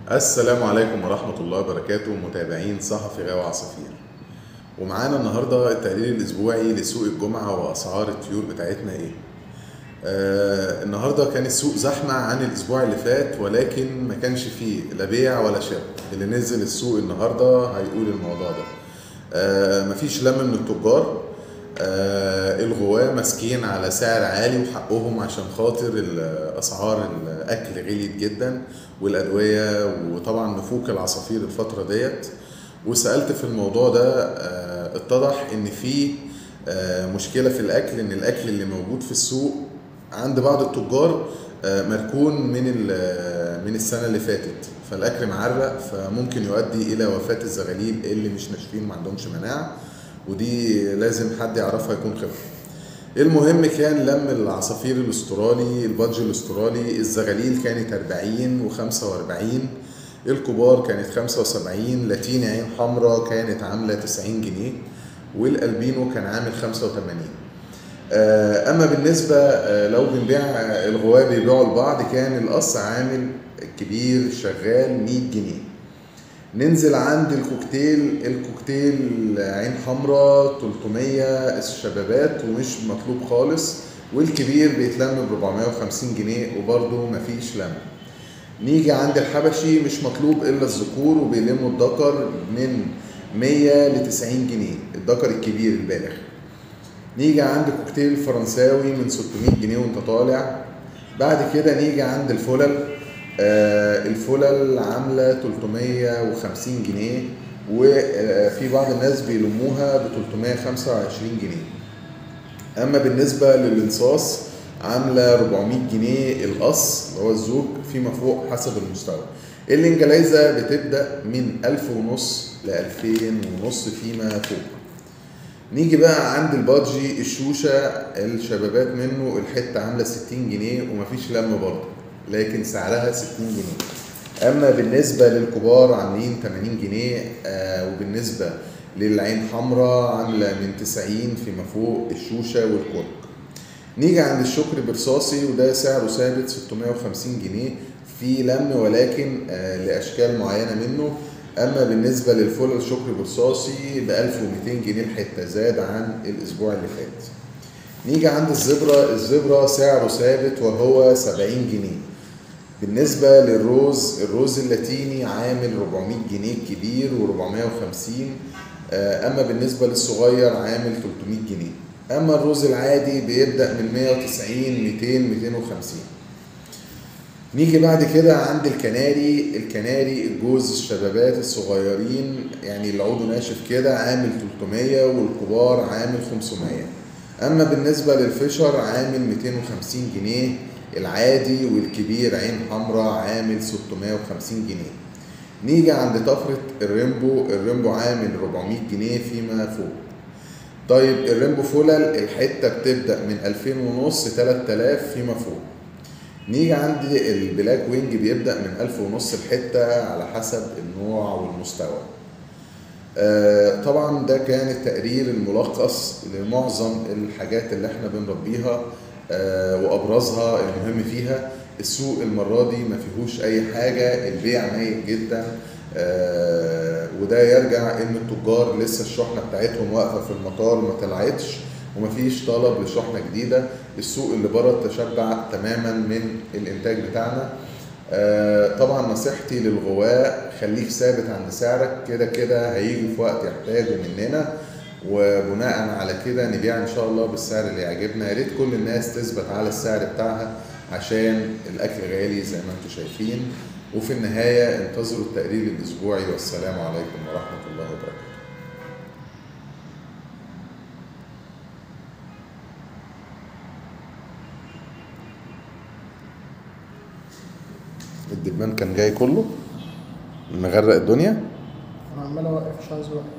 السلام عليكم ورحمة الله وبركاته متابعين صحفي غاوي عصافير ومعانا النهاردة التقرير الأسبوعي لسوق الجمعة وأسعار الطيور بتاعتنا إيه آه النهاردة كان السوق زحمة عن الأسبوع اللي فات ولكن ما كانش فيه لا بيع ولا شراء اللي نزل السوق النهاردة هيقول الموضوع ده آه مفيش لم من التجار آه الغواة ماسكين على سعر عالي وحقهم عشان خاطر ال- اسعار الاكل غليت جدا والادويه وطبعا نفوق العصافير الفتره ديت وسالت في الموضوع ده آه اتضح ان في آه مشكله في الاكل ان الاكل اللي موجود في السوق عند بعض التجار آه مركون من ال- من السنه اللي فاتت فالاكل معرق فممكن يؤدي الى وفاه الزغاليل اللي مش ناشفين ما عندهمش مناعه ودي لازم حد يعرفها يكون خبره المهم كان لم العصافير الاسترالي البادج الاسترالي الزغاليل كانت 40 و45 الكبار كانت 75 لاتيني عين حمراء كانت عامله 90 جنيه والالبينو كان عامل 85 آه، اما بالنسبه آه، لو بنبيع آه، الغواه بيبيعوا لبعض كان القص عامل كبير شغال 100 جنيه ننزل عند الكوكتيل الكوكتيل عين حمراء 300 الشبابات ومش مطلوب خالص والكبير بيتلم ب 450 جنيه وبرده مفيش لم نيجي عند الحبشي مش مطلوب الا الذكور وبيلموا الذكر من 100 ل 90 جنيه الذكر الكبير البالغ نيجي عند كوكتيل فرنساوي من 600 جنيه وانت طالع بعد كده نيجي عند الفلل آه الفلل عامله 350 جنيه وفي بعض الناس بيلموها ب 325 جنيه اما بالنسبه للانصاص عامله 400 جنيه القص اللي هو الزوج فيما فوق حسب المستوى الانجليزه بتبدا من 1000 ونص ل 2000 ونص فيما فوق نيجي بقى عند البادجي الشوشة الشبابات منه الحتة عاملة 60 جنيه ومفيش لم برضه لكن سعرها 60 جنيه أما بالنسبة للكبار عاملين 80 جنيه آه وبالنسبة للعين حمراء عاملة من 90 فيما فوق الشوشة والكرك نيجي عند الشكر برصاصي وده سعره ثابت 650 جنيه في لم ولكن آه لأشكال معينة منه اما بالنسبه للفل الشكر برصاصي ب 1200 جنيه الحته زاد عن الاسبوع اللي فات نيجي عند الزبرة الزبرة سعره ثابت وهو 70 جنيه بالنسبة للروز الروز اللاتيني عامل 400 جنيه كبير و450 أما بالنسبة للصغير عامل 300 جنيه أما الروز العادي بيبدأ من 190 200 250 نيجي بعد كده عند الكناري الكناري الجوز الشبابات الصغيرين يعني اللي عوده ناشف كده عامل 300 والكبار عامل 500 اما بالنسبه للفشر عامل 250 جنيه العادي والكبير عين حمراء عامل 650 جنيه نيجي عند طفرة الريمبو الريمبو عامل 400 جنيه فيما فوق طيب الريمبو فولل الحتة بتبدأ من 2000 ونص 3000 فيما فوق نيجي عند البلاك وينج بيبدأ من ألف ونص الحتة على حسب النوع والمستوى آه طبعا ده كان التقرير الملخص لمعظم الحاجات اللي احنا بنربيها آه وأبرزها المهم فيها السوق المرة دي ما فيهوش أي حاجة البيع ميت جدا آه وده يرجع إن التجار لسه الشحنة بتاعتهم واقفة في المطار ما طلعتش ومفيش طلب لشحنة جديدة السوق اللي بره تشبع تماما من الانتاج بتاعنا آه طبعا نصيحتي للغواة خليك ثابت عند سعرك كده كده هيجي في وقت يحتاجه مننا وبناء على كده نبيع ان شاء الله بالسعر اللي يعجبنا يا ريت كل الناس تثبت على السعر بتاعها عشان الاكل غالي زي ما انتم شايفين وفي النهايه انتظروا التقرير الاسبوعي والسلام عليكم ورحمه الله وبركاته الدبان كان جاي كله مغرق الدنيا انا عمال اوقف مش عايز اوقف